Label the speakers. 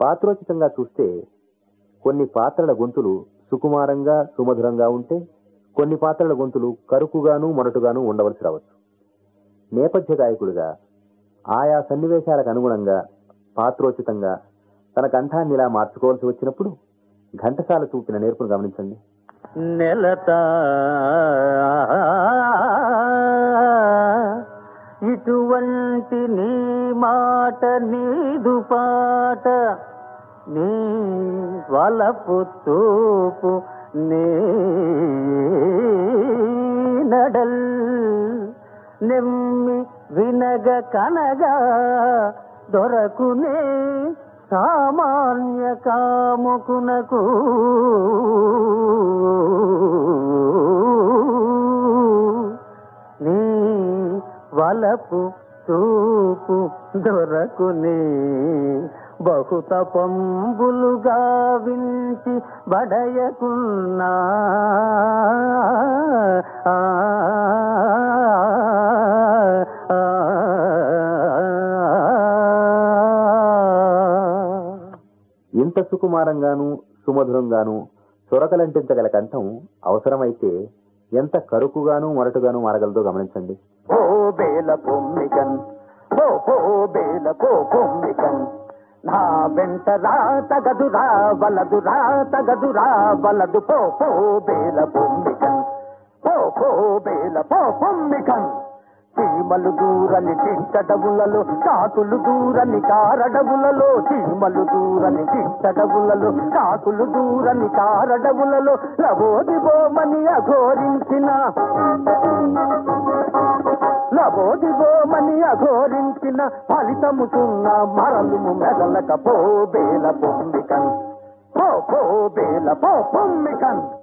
Speaker 1: పాత్రోచితంగా చూస్తే కొన్ని పాత్రల గొంతులు సుకుమారంగా సుమధురంగా ఉంటే కొన్ని పాత్రల గొంతులు కరుకుగాను మొరటుగాను ఉండవలసి రావచ్చు నేపథ్య గాయకుడిగా ఆయా సన్నివేశాలకు అనుగుణంగా పాత్రోచితంగా తన కంఠాన్ని ఇలా మార్చుకోవాల్సి వచ్చినప్పుడు ఘంటసాల చూపిన నేర్పును గమనించండి
Speaker 2: నెలత ఇటువంటి నీ మాట నీదు పాట నీ వలపు తూపు నీ నడల్ నెమ్మి వినగ కనగా దొరకునే సామాన్య కాముకునకు నీ వలపు చూపు దొరకునే బహుత పంబులుగా వించి బడయకున్నా ఆ, ఆ, ఆ.
Speaker 1: ఇంత సుకుమారంగాను సుమధురంగాను చొరకలంటించగల కంఠం అవసరమైతే ఎంత కరుకుగాను మొరటుగాను మారగలదో గమనించండి
Speaker 2: ఓ బేల పొమ్మికన్ ఓ ఓ బేల పో పొమ్మికన్ నా వెంట రా తగదురా వలదురా తగదురా వలదు పో పో బేల పొమ్మికన్ పో పో బేల పో పొమ్మికన్ చీమలు దూరని చిట్టడవులలో కాకులు దూరని కారడవులలో చీమలు దూరని చిట్టడవులలో కాకులు దూరని కారడవులలో లవోది బోమని అఘోరించిన నవోదిగోమని అఘోరించిన ఫలితము సున్న మరలుము మెదలక పో బేల పొమ్మికన్ పో పో బేల పో పొమ్మికన్